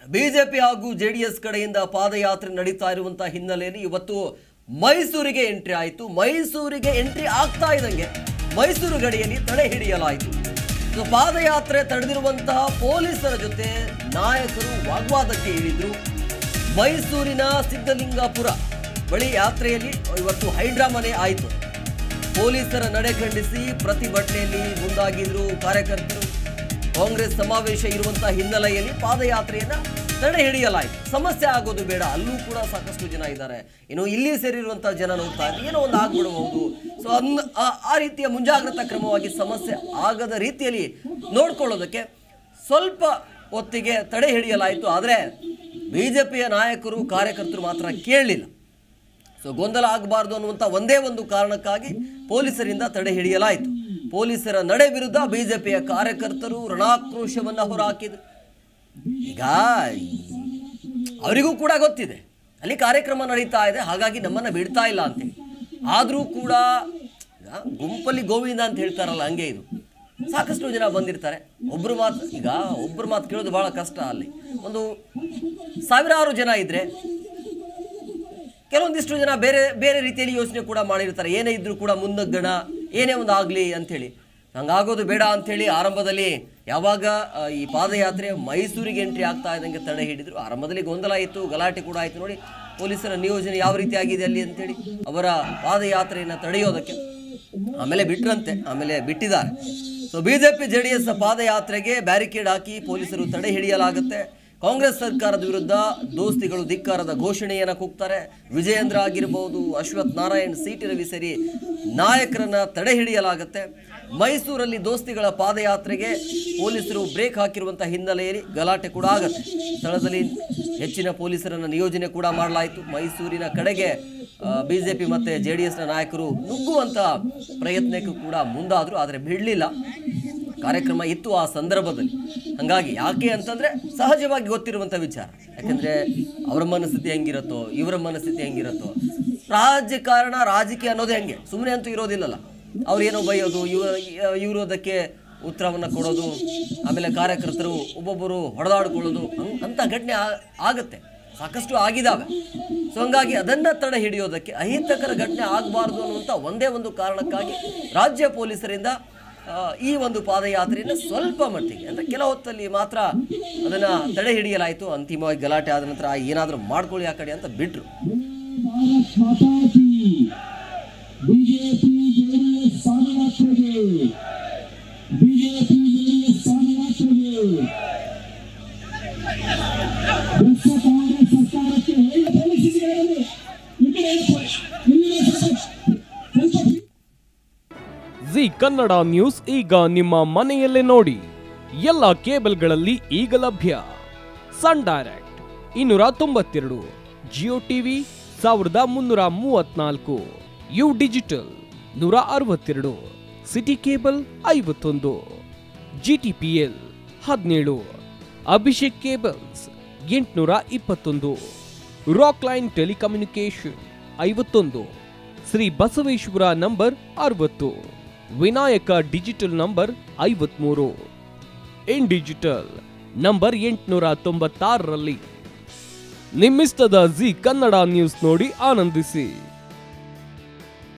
BJP ಹಾಗೂ JDS ಕಡೆಯಿಂದ ಪಾದಯಾತ್ರೆ ನಡೀತಾ ಇರುವಂತಹ ಹಿನ್ನೆಲೆಯಲ್ಲಿ ಇವತ್ತು ಮೈಸೂರಿಗೆ ಎಂಟ್ರಿ ಆಯಿತು ಮೈಸೂರಿಗೆ ಎಂಟ್ರಿ ಆಗ್ತಾ ಇದ್ದಂಗೆ ಮೈಸೂರು ಗಡಿಯಲ್ಲಿ ತಡೆ ಹಿಡಿಯಲಾಯಿತು ಸೊ ಪಾದಯಾತ್ರೆ ತಡೆದಿರುವಂತಹ ಪೊಲೀಸರ ಜೊತೆ ನಾಯಕರು ವಾಗ್ವಾದಕ್ಕೆ ಇಳಿದ್ರು ಮೈಸೂರಿನ ಸಿದ್ಧಲಿಂಗಾಪುರ ಬಳಿ ಯಾತ್ರೆಯಲ್ಲಿ ಇವತ್ತು ಹೈಡ್ರಾಮನೆ ಆಯಿತು ಪೊಲೀಸರ ನಡೆ ಖಂಡಿಸಿ ಪ್ರತಿಭಟನೆಯಲ್ಲಿ ಮುಂದಾಗಿದ್ರು ಕಾರ್ಯಕರ್ತರು ಕಾಂಗ್ರೆಸ್ ಸಮಾವೇಶ ಇರುವಂತಹ ಹಿನ್ನೆಲೆಯಲ್ಲಿ ಪಾದಯಾತ್ರೆಯನ್ನ ತಡೆ ಹಿಡಿಯಲಾಯಿತು ಸಮಸ್ಯೆ ಆಗೋದು ಬೇಡ ಅಲ್ಲೂ ಕೂಡ ಸಾಕಷ್ಟು ಜನ ಇದ್ದಾರೆ ಇನ್ನು ಇಲ್ಲಿ ಸೇರಿರುವಂತಹ ಜನ ನೋಡ್ತಾ ಇದ್ರೆ ಏನೋ ಒಂದು ಆಗ್ಬಿಡಬಹುದು ಸೊ ಅನ್ ಆ- ಆ ರೀತಿಯ ಮುಂಜಾಗ್ರತಾ ಕ್ರಮವಾಗಿ ಸಮಸ್ಯೆ ಆಗದ ರೀತಿಯಲ್ಲಿ ನೋಡ್ಕೊಳ್ಳೋದಕ್ಕೆ ಸ್ವಲ್ಪ ಹೊತ್ತಿಗೆ ತಡೆ ಹಿಡಿಯಲಾಯಿತು ಆದರೆ ಬಿಜೆಪಿಯ ನಾಯಕರು ಕಾರ್ಯಕರ್ತರು ಮಾತ್ರ ಕೇಳಲಿಲ್ಲ ಸೊ ಗೊಂದಲ ಆಗಬಾರ್ದು ಅನ್ನುವಂಥ ಒಂದೇ ಒಂದು ಕಾರಣಕ್ಕಾಗಿ ಪೊಲೀಸರಿಂದ ತಡೆ ಹಿಡಿಯಲಾಯಿತು ಪೊಲೀಸರ ನಡೆ ವಿರುದ್ಧ ಬಿಜೆಪಿಯ ಕಾರ್ಯಕರ್ತರು ರಣಾಕ್ರೋಶವನ್ನು ಹೊರಹಾಕಿದರು ಈಗ ಅವರಿಗೂ ಕೂಡ ಗೊತ್ತಿದೆ ಅಲ್ಲಿ ಕಾರ್ಯಕ್ರಮ ನಡೀತಾ ಇದೆ ಹಾಗಾಗಿ ನಮ್ಮನ್ನು ಬಿಡ್ತಾ ಇಲ್ಲ ಅಂತೇಳಿ ಆದರೂ ಕೂಡ ಈಗ ಗುಂಪಲ್ಲಿ ಗೋವಿಂದ ಅಂತ ಹೇಳ್ತಾರಲ್ಲ ಹಂಗೆ ಇದು ಸಾಕಷ್ಟು ಜನ ಬಂದಿರ್ತಾರೆ ಒಬ್ಬರು ಮಾತು ಈಗ ಒಬ್ಬರು ಮಾತು ಕೇಳೋದು ಭಾಳ ಕಷ್ಟ ಅಲ್ಲಿ ಒಂದು ಸಾವಿರಾರು ಜನ ಇದ್ದರೆ ಕೆಲವೊಂದಿಷ್ಟು ಜನ ಬೇರೆ ಬೇರೆ ರೀತಿಯಲ್ಲಿ ಯೋಚನೆ ಕೂಡ ಮಾಡಿರ್ತಾರೆ ಏನೇ ಇದ್ರೂ ಕೂಡ ಮುನ್ನಗ್ಗಣ ಏನೇ ಒಂದು ಆಗಲಿ ಅಂಥೇಳಿ ಹಂಗಾಗೋದು ಬೇಡ ಅಂಥೇಳಿ ಆರಂಭದಲ್ಲಿ ಯಾವಾಗ ಆ, ಈ ಪಾದಯಾತ್ರೆ ಮೈಸೂರಿಗೆ ಎಂಟ್ರಿ ಆಗ್ತಾ ಇದ್ದಂಗೆ ತಡೆ ಹಿಡಿದ್ರು ಆರಂಭದಲ್ಲಿ ಗೊಂದಲ ಇತ್ತು ಗಲಾಟೆ ಕೂಡ ಆಯಿತು ನೋಡಿ ಪೊಲೀಸರ ನಿಯೋಜನೆ ಯಾವ ರೀತಿ ಆಗಿದೆ ಅಲ್ಲಿ ಅಂತೇಳಿ ಅವರ ಪಾದಯಾತ್ರೆಯನ್ನು ತಡೆಯೋದಕ್ಕೆ ಆಮೇಲೆ ಬಿಟ್ರಂತೆ ಆಮೇಲೆ ಬಿಟ್ಟಿದ್ದಾರೆ so BJP J D S ಪಾದಯಾತ್ರೆಗೆ ಬ್ಯಾರಿಕೇಡ್ ಹಾಕಿ ಪೊಲೀಸರು ತಡೆ ಹಿಡಿಯಲಾಗುತ್ತೆ ಕಾಂಗ್ರೆಸ್ ಸರ್ಕಾರದ ವಿರುದ್ಧ ದೋಸ್ತಿಗಳು ಧಿಕ್ಕಾರದ ಘೋಷಣೆಯನ್ನು ಕೂಗ್ತಾರೆ ವಿಜಯೇಂದ್ರ ಆಗಿರಬಹುದು ಅಶ್ವಥ್ ನಾರಾಯಣ್ ಸಿಟಿ ರವಿ ಸೇರಿ ನಾಯಕರನ್ನ ತಡೆ ಹಿಡಿಯಲಾಗುತ್ತೆ ಮೈಸೂರಲ್ಲಿ ದೋಸ್ತಿಗಳ ಪಾದಯಾತ್ರೆಗೆ ಪೊಲೀಸರು ಬ್ರೇಕ್ ಹಾಕಿರುವಂಥ ಹಿನ್ನೆಲೆಯಲ್ಲಿ ಗಲಾಟೆ ಕೂಡ ಆಗುತ್ತೆ ಸ್ಥಳದಲ್ಲಿ ಹೆಚ್ಚಿನ ಪೊಲೀಸರನ್ನ ನಿಯೋಜನೆ ಕೂಡ ಮಾಡಲಾಯಿತು ಮೈಸೂರಿನ ಕಡೆಗೆ ಬಿಜೆಪಿ ಮತ್ತು ಜೆ ಡಿ ಎಸ್ನ ನಾಯಕರು ನುಗ್ಗುವಂಥ ಪ್ರಯತ್ನಕ್ಕೂ ಕೂಡ ಮುಂದಾದರು ಆದರೆ ಬಿಡಲಿಲ್ಲ ಕಾರ್ಯಕ್ರಮ ಇತ್ತು ಆ ಸಂದರ್ಭದಲ್ಲಿ ಹಾಗಾಗಿ ಯಾಕೆ ಅಂತಂದ್ರೆ ಸಹಜವಾಗಿ ಗೊತ್ತಿರುವಂಥ ವಿಚಾರ ಯಾಕಂದ್ರೆ ಅವರ ಮನಸ್ಥಿತಿ ಹೆಂಗಿರುತ್ತೋ ಇವರ ಮನಸ್ಥಿತಿ ಹೆಂಗಿರುತ್ತೋ ರಾಜಕಾರಣ ರಾಜಕೀಯ ಅನ್ನೋದೇ ಹೆಂಗೆ ಸುಮ್ಮನೆ ಅಂತೂ ಇರೋದಿಲ್ಲಲ್ಲ ಅವ್ರು ಏನೋ ಬೈಯೋದು ಇವ ಇವರು ಅದಕ್ಕೆ ಉತ್ತರವನ್ನು ಕೊಡೋದು ಆಮೇಲೆ ಕಾರ್ಯಕರ್ತರು ಒಬ್ಬೊಬ್ಬರು ಹೊಡೆದಾಡ್ಕೊಳ್ಳೋದು ಹಂಗ್- ಅಂಥ ಘಟನೆ ಆ- ಆಗುತ್ತೆ ಸಾಕಷ್ಟು ಆಗಿದ್ದಾವೆ ಸೊ ಹಂಗಾಗಿ ಅದನ್ನ ತಡೆ ಹಿಡಿಯೋದಕ್ಕೆ ಅಹಿತಕರ ಘಟನೆ ಆಗಬಾರ್ದು ಅನ್ನುವಂಥ ಒಂದೇ ಒಂದು ಕಾರಣಕ್ಕಾಗಿ ರಾಜ್ಯ ಪೊಲೀಸರಿಂದ ಆ, ಈ ಒಂದು ಪಾದಯಾತ್ರೆಯನ್ನು ಸ್ವಲ್ಪ ಮಟ್ಟಿಗೆ ಅಂದರೆ ಕೆಲ ಹೊತ್ತಲ್ಲಿ ಮಾತ್ರ ಅದನ್ನ ತಡೆ ಹಿಡಿಯಲಾಯಿತು ಅಂತಿಮವಾಗಿ ಗಲಾಟೆ ಆದ ನಂತರ ಏನಾದರೂ ಮಾಡ್ಕೊಳ್ಳಿ ಆ ಕಡೆ ಅಂತ ಬಿಟ್ರು ಭಾರತ್ ಮಾತಾ ಕಿ ಬಿಜೆಪಿ ಜೆಡಿಎಸ್ ಪಾದಯಾತ್ರೆಗೆ ಬಿಜೆಪಿ ಜೆಡಿಎಸ್ ಪಾದಯಾತ್ರೆಗೆ ಭ್ರಷ್ಟ ಕಾಂಗ್ರೆಸ್ ಸರ್ಕಾರಕ್ಕೆ ಹೇಗೆ ಪೊಲೀಸರಿಗೆ ಈ ಕಡೆ ಇಲ್ಲಿ ಸ್ವಲ್ಪ ಸ್ವಲ್ಪ ಜಿ ಕನ್ನಡ ನ್ಯೂಸ್ ಈಗ ನಿಮ್ಮ ಮನೆಯಲ್ಲೇ ನೋಡಿ ಎಲ್ಲ ಕೇಬಲ್ಗಳಲ್ಲಿ ಈಗ ಲಭ್ಯ ಸನ್ ಡೈರೆಕ್ಟ್ ಇನ್ನೂರ ತೊಂಬತ್ತೆರಡು ಜಿಯೋ ಟಿವಿ ಸಾವಿರದ ಮುನ್ನೂರ ಮೂವತ್ನಾಲ್ಕು ಯು ಡಿಜಿಟಲ್ ನೂರ ಅರವತ್ತೆರಡು ಸಿಟಿ ಕೇಬಲ್ ಐವತ್ತೊಂದು ಜಿ ಟಿ ಪಿ ಎಲ್ ಹದಿನೇಳು ಅಭಿಷೇಕ್ ಕೇಬಲ್ಸ್ ಎಂಟುನೂರ ಇಪ್ಪತ್ತೊಂದು ರಾಕ್ ಲೈನ್ ಟೆಲಿಕಮ್ಯುನಿಕೇಶನ್ ಐವತ್ತೊಂದು ಶ್ರೀ ಬಸವೇಶ್ವರ ನಂಬರ್ ಅರವತ್ತು ವಿನಾಯಕ ಡಿಜಿಟಲ್ ನಂಬರ್ ಐವತ್ಮೂರು ಇನ್ ಡಿಜಿಟಲ್ ನಂಬರ್ ಎಂಟುನೂರ ತೊಂಬತ್ತಾರರಲ್ಲಿ ನಿಮ್ಮಿಸ್ತದ ಜಿ ಕನ್ನಡ ನ್ಯೂಸ್ ನೋಡಿ ಆನಂದಿಸಿ